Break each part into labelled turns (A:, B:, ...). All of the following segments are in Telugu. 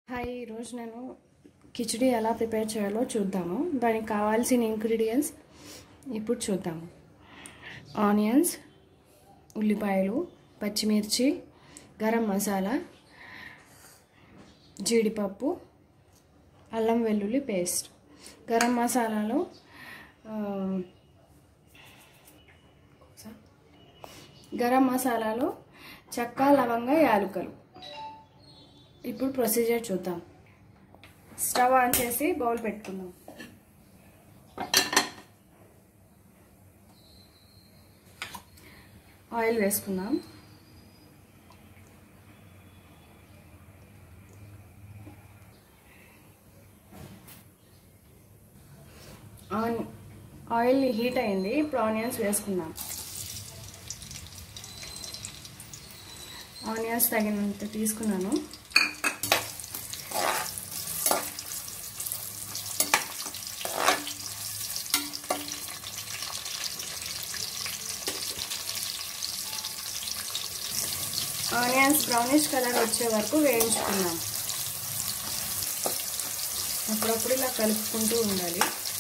A: హాయ్ ఈరోజు నేను కిచడీ ఎలా ప్రిపేర్ చేయాలో చూద్దాము దానికి కావాల్సిన ఇంగ్రీడియంట్స్ ఇప్పుడు చూద్దాము ఆనియన్స్ ఉల్లిపాయలు పచ్చిమిర్చి గరం మసాలా జీడిపప్పు అల్లం వెల్లుల్లి పేస్ట్ గరం మసాలాలో ఆ, గరం మసాలాలో చెక్క లవంగ యాలకులు ఇప్పుడు ప్రొసీజర్ చూద్దాం స్టవ్ ఆన్ చేసి బౌల్ పెట్టుకుందాం ఆయిల్ వేసుకుందాం ఆన్ ఆయిల్ హీట్ అయింది ఇప్పుడు ఆనియన్స్ వేసుకుందాం ఆనియన్స్ తగినంత తీసుకున్నాను ఆనియన్స్ బ్రౌనిష్ కలర్ వచ్చే వరకు వేయించుకుందాం అప్పుడప్పుడు ఇలా కలుపుకుంటూ ఉండాలి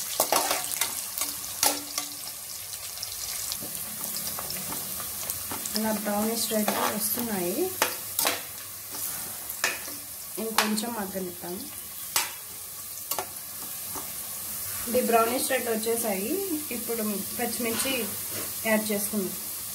A: అలా బ్రౌనిష్ రెడ్గా వస్తున్నాయి ఇంకొంచెం మగ్గనిద్దాం ఇది బ్రౌనిష్ రెడ్ వచ్చేసాయి ఇప్పుడు పచ్చిమిర్చి యాడ్ చేసుకుందాం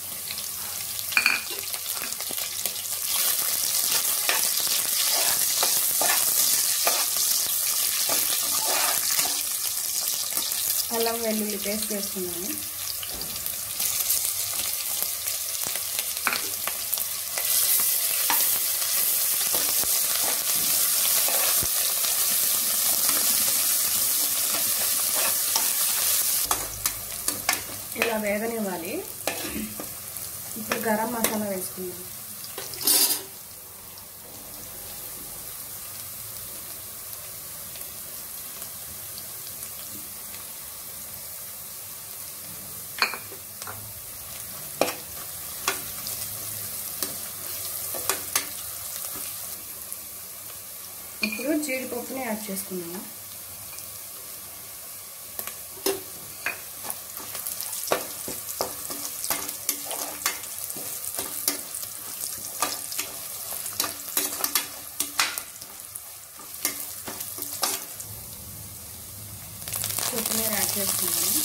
A: అల్లం వెల్లుల్లి పేస్ట్ వేసుకున్నాను ఇలా వేగనివ్వాలి ఇప్పుడు గరం మసాలా వేసుకుందాం ఇప్పుడు జీడిపప్పుని యాడ్ చేసుకున్నాము కొత్తిమీర యాడ్ చేసుకున్నాము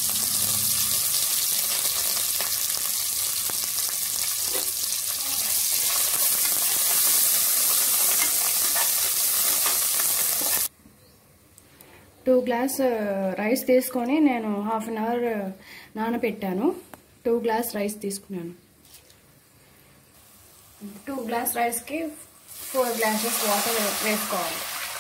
A: టూ గ్లాస్ రైస్ తీసుకొని నేను హాఫ్ అన్ అవర్ నానబెట్టాను టూ గ్లాస్ రైస్ తీసుకున్నాను టూ గ్లాస్ రైస్కి ఫోర్ గ్లాసెస్ వాటర్ వేసుకోవాలి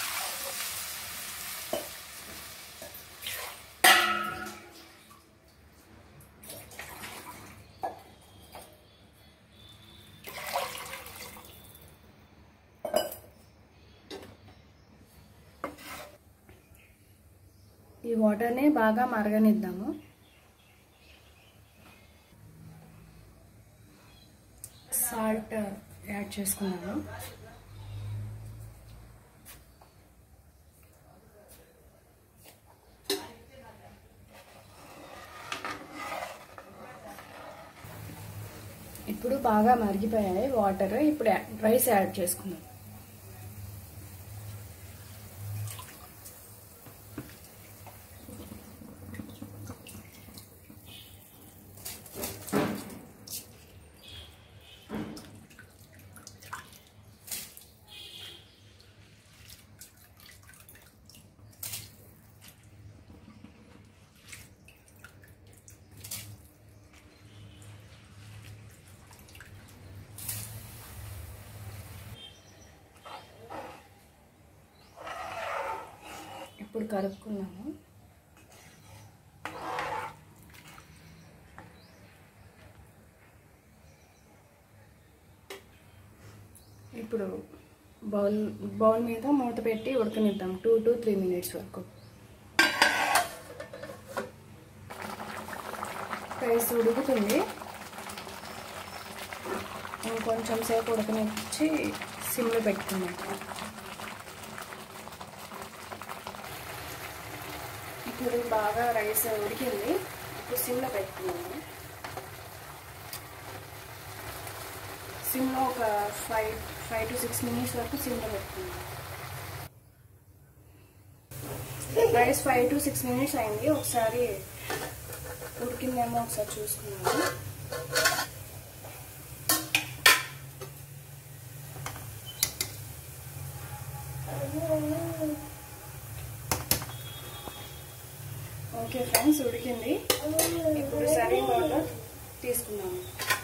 A: ఈ వాటర్ని బాగా మరగనిద్దాము సాల్ట్ యాడ్ చేసుకున్నాను ఇప్పుడు బాగా మరిగిపోయాయి వాటర్ ఇప్పుడు రైస్ యాడ్ చేసుకున్నాం ఇప్పుడు కలుపుకున్నాము ఇప్పుడు బౌల్ బౌల్ మీద మూత పెట్టి ఉడకనిద్దాం టూ టు త్రీ మినిట్స్ వరకు రైస్ ఉడుకుతుంది ఇంకొంచెం సేపు ఉడకనిచ్చి సిమ్లో పెట్టుకున్నాం ఇప్పుడు బాగా రైస్ ఉడికింది ఇప్పుడు సిమ్లో పెట్టుకున్నాను సిమ్లో ఒక five five to six minutes వరకు సిమ్లో పెట్టుకున్నాను rice five to six minutes అయింది ఒకసారి ఉడికిందేమో ఒకసారి చూసుకున్నాను ఓకే ఫ్రెండ్స్ ఉడికింది ఇప్పుడు సర్వింగ్ బౌల్లో తీసుకున్నాము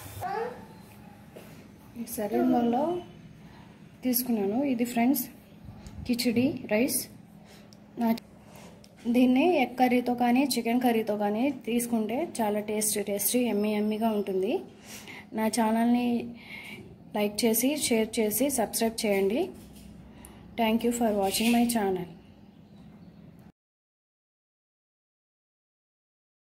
A: సర్వింగ్ బౌల్లో తీసుకున్నాను ఇది ఫ్రెండ్స్ కిచిడి రైస్ నా దీన్ని ఎగ్ కర్రీతో కానీ చికెన్ కర్రీతో కానీ తీసుకుంటే చాలా టేస్టీ టేస్టీ ఎమ్మీ ఎమ్మీగా ఉంటుంది నా ఛానల్ని లైక్ చేసి షేర్ చేసి సబ్స్క్రైబ్ చేయండి thank you for watching my channel